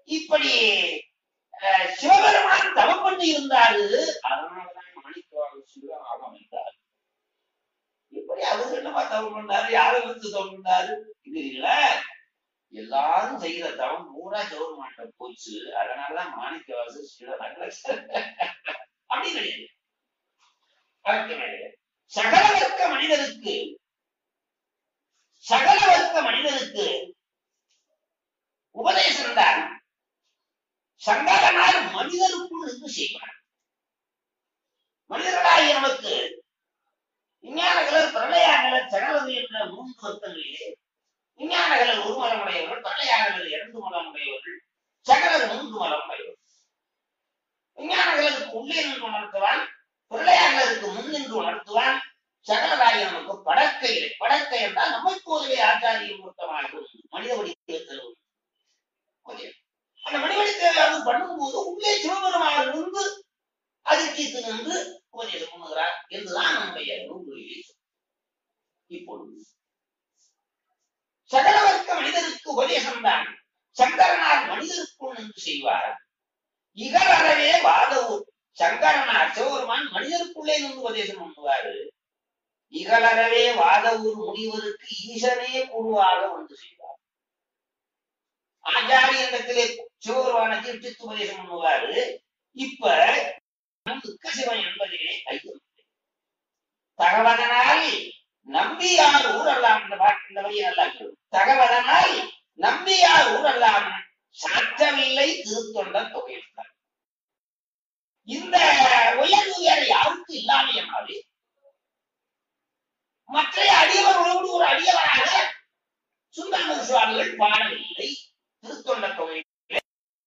இப்படி அஹ், சிவபெருமான் தவம் பண்ணி இருந்தாரு அதனாலதான் மாணிக்கவாக சிவராம அமைந்தார் இப்படி அவரு என்னமா தவம் பண்ணாரு யாரை வந்து தவம் பண்ணாரு இல்லைங்களா எல்லாரும் செய்யற தவம் பூரா சிவபெருமான்கிட்ட போச்சு அதனாலதான் மாணிக்கவாசு சிவராக அப்படி கிடையாது அதற்கு மேலே சகல வர்க்க மனிதருக்கு சகல வர்க்க மனிதருக்கு உபதேசம் தான் சங்கரனால் மனிதருக்குள் இருந்து செய்வார் மனிதர்களாகிய நமக்கு விஞ்ஞானகலர் பிரளயாகலர் சகலது என்ற மூன்று வர்க்கங்களிலே விஞ்ஞானகலர் ஒரு மலமுடையவர்கள் பிரளயாகலர் இரண்டு மலமுடையவர்கள் சகலர் மூன்று மலமுடையவர்கள் விஞ்ஞானங்களுக்கு உள்ளே நின்று உணர்த்துவான் பிரளயாகலருக்கு முன் நின்று உணர்த்துவான் சகலராகிய நமக்கு படக்கையிலே படக்கை என்றால் நம்மை போலவே ஆச்சாரியம் மூர்த்தமாக மனித வடிவத்தில் அந்த மணிவடித்தை அது பண்ணும்போது உள்ளே சிவபெருமான் இருந்து அதிர்ச்சித்து நின்று உபதேசம் பண்ணுகிறார் என்றுதான் நம்முடைய நூல்களிலே சொல்லி. இப்பொழுது சகல வர்க்க மனிதருக்கு உபதேசம் தான் சங்கரனார் மனிதருக்குள் நின்று செய்வார் இகழறவே வாதவூர் சங்கரனார் சிவபெருமான் மனிதருக்குள்ளே நின்று உபதேசம் பண்ணுவாரு இகழறவே வாதவூர் முனிவருக்கு ஈசனே குருவாக வந்து செய்வார் ஆச்சாரியனிடத்திலே சிவபெருமான தீர்த்தித்து உபதேசம் பண்ணுவாரு இப்ப துக்க சிவன் என்பதிலே ஐயம் இல்லை. தகவதனால் நம்பியார் ஊரெல்லாம் இந்த பாட்டு இந்த வரியை நல்லா கேளு. தகவதனால் நம்பியார் ஊரெல்லாம் சாற்றவில்லை திருத்தொண்ட தொகையிட்டார் இந்த உயர்வு வேற யாருக்கு இல்லாமையனாலே மற்ற அடியவர்களோடு ஒரு அடியவராக சுந்தரமூர் சுவாமிகள் பாடவில்லை திருத்தொண்ட தொகையிலே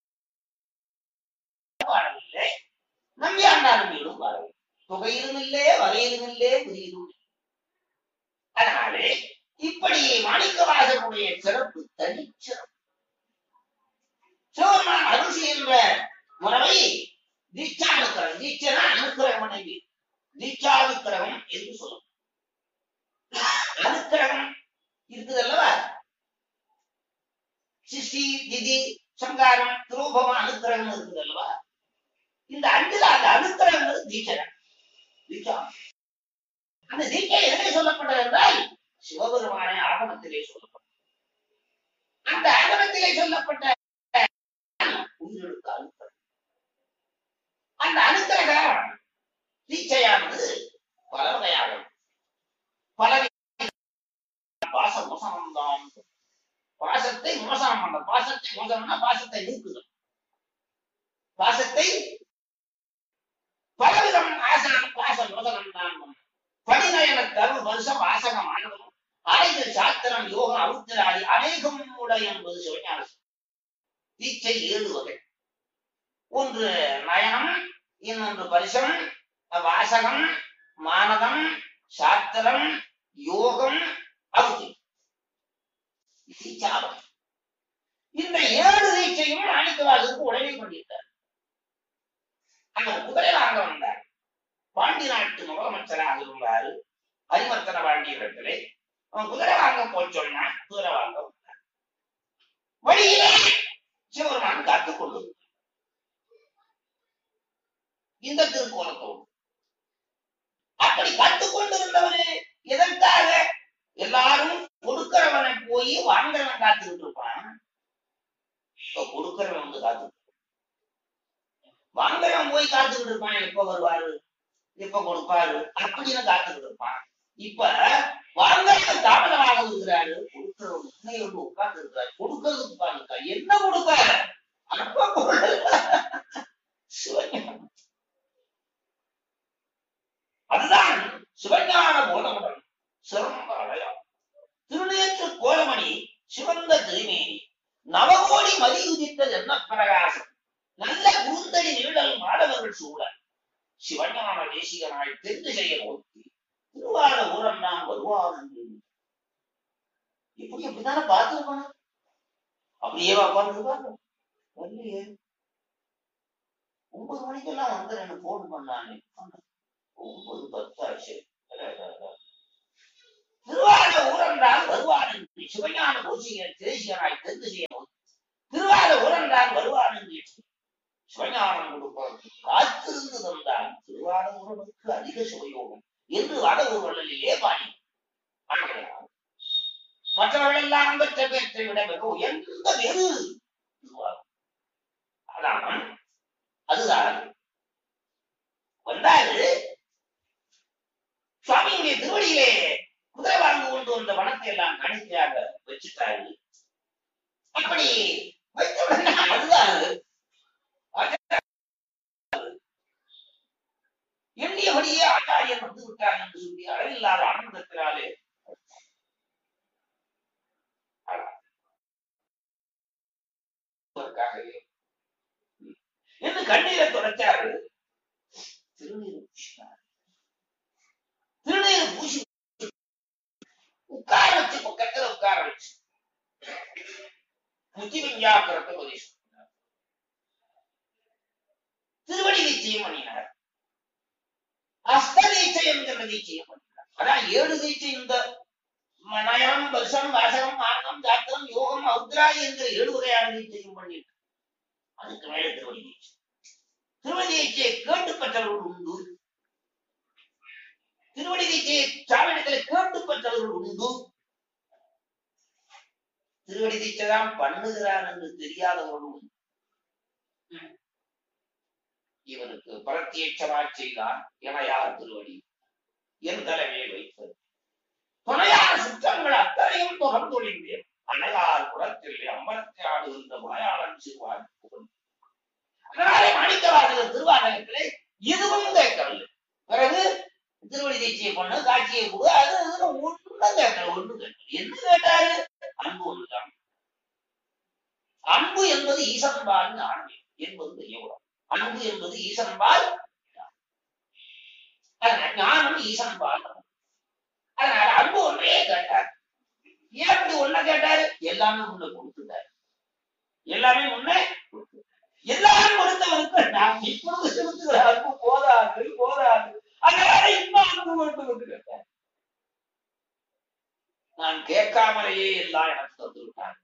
பாடவில்லை நம்பியாண்டாரும் மீதும் பாடவில்லை தொகையிலும் இல்லே வகையிலும் இல்லே புதியிலும் இல்லை. அதனாலே இப்படி மாணிக்கவாசனுடைய சிறப்பு தனிச்சிறப்பு சிவபெருமான் அருள் செய்கின்ற முறை தீட்சானுக்கிரகம் தீட்சனா அனுக்கிரகம் மனைவி தீட்சானுக்கிரகம் என்று சொல்லும் அனுக்கிரகம் இருக்குது அல்லவா சிஷ்டி திதி சங்காரம் துரோபம் அனுக்கிரகம் இருக்குது அல்லவா இந்த அஞ்சுல அந்த அனுக்கிரகம் தீட்சணம் தீட்சா அந்த தீட்சை எங்கே சொல்லப்பட்டது என்றால் சிவபெருமானை ஆகமத்திலே சொல்லப்பட்டது அந்த ஆகமத்திலே சொல்லப்பட்ட உயிரெழுத்து அனுக்கிரகம் அந்த அனுக்கிரகம் தீட்சையானது பல வகையாகும் பல பாச மோசனம் தான் பாசத்தை மோசனம் பண்ண பாசத்தை மோசனம்னா பாசத்தை நீக்குதல் பாசத்தை பலவிதம் ஆசனம் பாச மோசனம் தான் படிநயன தருண வருஷம் வாசகமானதும் ஆயுத சாத்திரம் யோகம் அவுத்திராதி அநேகம் உடைய என்பது சிவஞானம் தீட்சை ஏழு வகை ஒன்று நயனம் இன்னொன்று பரிசம் வாசகம் மானதம் சாத்திரம் யோகம் அவுத்தி தீட்சாவகம் இந்த ஏழு தீட்சையும் மாணிக்கவாசருக்கு உடனே கொண்டிருந்தார் அவர் குதிரை வாங்க வந்தார் பாண்டி நாட்டு முதலமைச்சராக இருந்தாரு ஹரிவர்த்தன பாண்டியரிடத்திலே அவன் குதிரை வாங்க போய் சொன்னா குதிரை வாங்க வந்தார் வழியிலே சிவருமான் காத்துக் கொண்டு இந்த திருக்கோலத்தோடு அப்படி கத்துக் கொண்டிருந்தவரு எதற்காக எல்லாரும் கொடுக்கிறவனை போய் வாங்குறவன் காத்துக்கிட்டு இருப்பான் இப்ப கொடுக்கிறவன் வந்து காத்து வாங்குறவன் போய் காத்துக்கிட்டு இருப்பான் எப்ப வருவாரு எப்ப கொடுப்பாரு அப்படின்னு காத்துக்கிட்டு இருப்பான் இப்ப வாங்குறவன் தாமதமாக இருக்கிறாரு கொடுக்கிறவன் முன்னே வந்து உட்கார்ந்து இருக்கிறாரு கொடுக்கறதுக்கு உட்கார்ந்து என்ன கொடுக்காத அப்ப கொடு. சிவஞானம். அதுதான் சிவஞான போதமுடன் சிறந்த அடையாளம் திருநேற்று கோலமணி சிவந்த திருமேனி நவகோடி மதி உதித்த என்ன பிரகாசம் நல்ல குறுந்தடி நீழல் மாடவர்கள் சூழ சிவஞான தேசிகனாய் தெரிந்து செய்ய நோக்கி திருவார ஊரம் நாம் வருவான் என்று இப்படி இப்படித்தானே பார்த்துருக்கணும் அப்படியே உட்காந்துருப்பாங்க வரலையே ஒன்பது மணிக்கெல்லாம் வந்து எனக்கு போன் பண்ணானே ஒன்பது பத்தாச்சு திருவாத ஊரன்றால் வருவான் என்று சிவஞான கோஷிகர் தேசியனாய் தெரிந்து செய்ய நோக்கி திருவாத ஊரன்றால் வருவான் சிவஞானம் கொடுப்பதற்கு காத்திருந்து தந்தான் திருவாரூரனுக்கு அதிக சுவையோகம் என்று வடவூர்களிலே பாடி பாடுகிறார் மற்றவர்கள் எல்லாம் பெற்ற பேற்றை விட மிக உயர்ந்த வேறு திருவாரூர் அதான் அதுதான் வந்தாரு சுவாமியுடைய திருவடியிலே குதிரை வாழ்ந்து கொண்டு வந்த வனத்தை எல்லாம் கணிக்கையாக வச்சுட்டாரு அப்படி வைத்தவுடனே அதுதான் எண்ணியபடியே ஆச்சாரியன் வந்து விட்டார் என்று சொல்லி அளவில்லாத ஆனந்தத்தினாலே அதற்காகவே என்று கண்ணீரை துடைச்சாரு திருநீர் பூசினார் திருநீர் பூசி உட்கார வச்சு பக்கத்துல உட்கார வச்சு புத்தி விஞ்ஞாபனத்தை உபதேசம் பண்ணார். திருவடி நிச்சயம் பண்ணினார் அஸ்த நிச்சயம் என்ற நிச்சயம் பண்ணினார் அதான் ஏழு தீட்சை இந்த நயம் வருஷம் வாசகம் மார்க்கம் ஜாத்தகம் யோகம் அவுத்ராய் என்ற ஏழு வகையான தீட்சையும் பண்ணிட்டு அதுக்கு மேல திருவடி தீட்சை திருவடி தீட்சையை கேட்டு பெற்றவர்கள் உண்டு திருவடி தீட்சையை சாமிடத்தில் கேட்டு பெற்றவர்கள் உண்டு திருவடி தீட்சை தான் பண்ணுகிறான் என்று தெரியாதவர்களும் உண்டு. இவனுக்கு பிரத்யட்சமாய் செய்தான் இணையார் திருவடி என் தலைமையை வைத்தது துணையான சுற்றங்கள் அத்தனையும் தொடர்ந்தொழிந்தேன் அணையார் குளத்தில் அம்பலத்தை ஆடுகின்ற மலையாளம் சிறுவான் புகழ். அதனாலே மாணிக்கவாசகர் திருவாரகத்திலே இதுவும் கேட்கவில்லை பிறகு திருவடி தீட்சையை பண்ணு காட்சியை கொடு அது இதுன்னு ஒண்ணும் கேட்கல ஒண்ணும் கேட்கல என்ன கேட்டாரு அன்பு ஒன்றுதான் அன்பு என்பது ஈசன்பால் ஆண்மை என்பது பெரியவுடன் அன்பு என்பது ஈசன்பால் அதனால ஞானம் ஈசன்பால் அதனால அன்பு ஒன்றையே கேட்டார் ஏன் அப்படி ஒன்ன கேட்டாரு எல்லாமே முன்ன கொடுத்துட்டாரு எல்லாமே முன்னே கொடுத்துட்டாரு. எல்லாரும் கொடுத்தவருக்கு நான் இப்பொழுது செலுத்துகிற அன்பு போதாது போதாது அதனால இன்னும் அன்பு வேண்டும் என்று கேட்டார் நான் கேட்காமலேயே எல்லாம் எனக்கு தந்து விட்டார்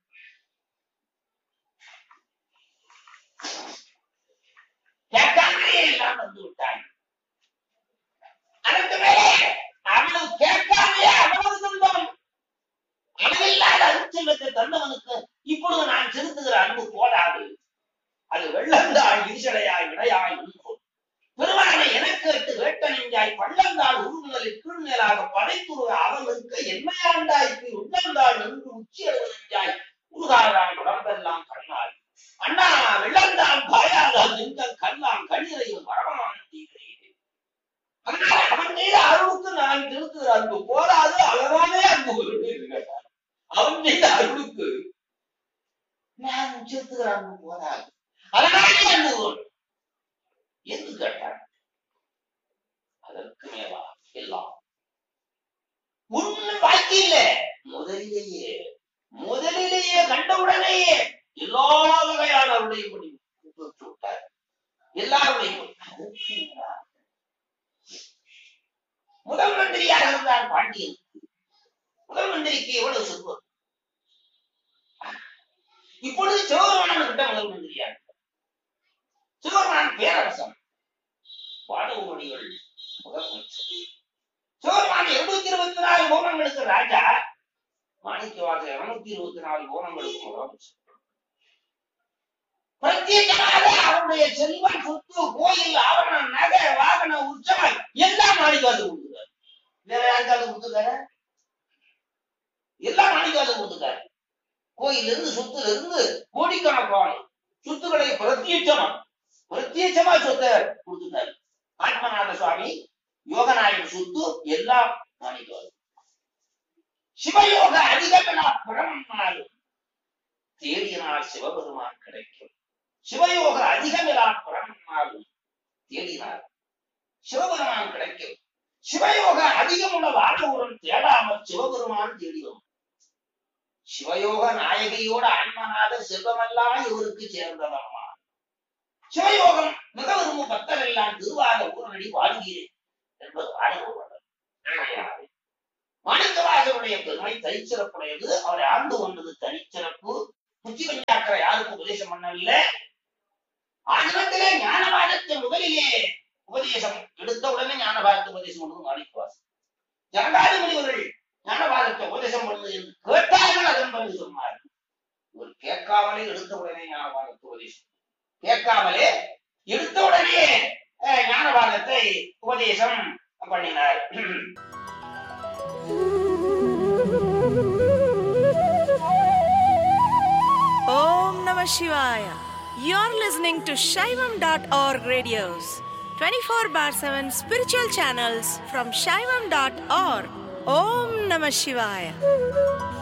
கேட்காமலேயே எல்லாம் தந்து விட்டார் அதற்கு மேலே அவ்வளவு கேட்காமையே அவ்வளவு துன்பம் அளவில்லாத அருட்செல்வத்தை தந்தவனுக்கு இப்பொழுது நான் செலுத்துகிற அன்பு போதாது அது வெள்ளந்தாய் விரிசடையாய் விடையாய் உண்போம் பெருமானை எனக்கேட்டு வேட்ட நெஞ்சாய் பள்ளந்தாள் உருமுதலில் கீழ்மேலாக படைத்துருக அவனுக்கு என்னையாண்டாய்க்கு உள்ளந்தாள் நின்று உச்சி அழுவ நெஞ்சாய் உருகாராய் உடம்பெல்லாம் கண்ணாய் அண்ணா வெள்ளந்தான் பாயாதா நெஞ்சல் கண்ணான் கண்ணீரையும் வரமான் தீவிரே அதனால அவன் மீது அருளுக்கு நான் செலுத்துகிற அன்பு போதாது அவனாலே அன்பு கொள்வேன் கேட்டார் அவன் மீது அருளுக்கு நான் செலுத்துகிற அன்பு போதாது அதனாலே அன்பு கொள் என்று கேட்டார் அதற்கு மேலா எல்லாம் ஒண்ணும் பாக்கி இல்ல முதலிலேயே முதலிலேயே கண்டவுடனேயே எல்லா வகையான அருளையும் படி கொடுத்து விட்டார் எல்லாருடையும் அதற்கு மேலா முதல் மந்திரியாக இருந்தார் பாண்டியன் முதல் மந்திரிக்கு எவ்வளவு செல்வம் இப்பொழுது சிவபெருமான் கிட்ட முதல் மந்திரியா இருக்கார். சிவபெருமான் பேரரசன் பாடவடிகள் முதல் அமைச்சர் சிவபெருமான் இருநூத்தி இருபத்தி நாலு கோணங்களுக்கு ராஜா மாணிக்கவாச இருநூத்தி இருபத்தி நாலு கோணங்களுக்கு முதலமைச்சர் பிரத்யேகமாக அவருடைய செல்வம் சொத்து கோயில் ஆவணம் நகை வாகன உற்சவம் எல்லாம் மாணிக்கவாச கொடுத்துருக்காரு வேற யாருக்காவது கொடுத்துருக்காரு எல்லாம் மாணிக்கவாச கொடுத்துருக்காரு கோயில இருந்து சொத்துல இருந்து கோடிக்கணக்கான சொத்துக்களை பிரத்யட்சமா பிரத்யட்சமா சொத்தை கொடுத்துட்டாரு ஆத்மநாத சுவாமி யோகநாயகன் சொத்து எல்லாம் மாணிக்கவாசம் சிவயோக அதிகமென புறம்னாலும் தேடினால் சிவபெருமான் கிடைக்கும் சிவயோக அதிகமிலா புறம்னாலும் தேடினார் சிவபெருமான் கிடைக்கும் சிவயோக அதிகமுள்ள வாழ்வுடன் தேடாமல் சிவபெருமான் தேடி வரும் சிவயோக நாயகியோட ஆன்மநாத செல்வமெல்லாம் இவருக்கு சேர்ந்ததம்மா சிவயோகம் மிக விரும்பும் பக்தர் எல்லாம் திருவாத ஊரடி வாழ்கிறேன் என்பது ஆய்வு மாணிக்கவாசருடைய பெருமை தனிச்சிறப்புடையது அவரை ஆண்டு கொண்டது தனிச்சிறப்பு புத்தி பஞ்சாக்கரை யாருக்கு உபதேசம் பண்ணவில்லை ஆகமத்திலே ஞானபாதத்தை முதலிலே உபதேசம் எடுத்த உடனே ஞானபாதத்தை உபதேசம் பண்ணது மாணிக்கவாசன் ஜனகாதி முனிவர்கள் ஞானபாதத்தை உபதேசம் பண்ணது என்று கேட்டார்கள் அதன் பிறகு சொன்னார் இவர் கேட்காமலே எடுத்த உடனே ஞானபாதத்தை உபதேசம் கேட்காமலே எடுத்த உடனே அஹ், ஞானபாதத்தை உபதேசம் பண்ணினார் Om Namah Shivaya. You're listening to Shaivam.org radios, 24 bar 7 spiritual channels from Shaivam.org. Om Namah Shivaya.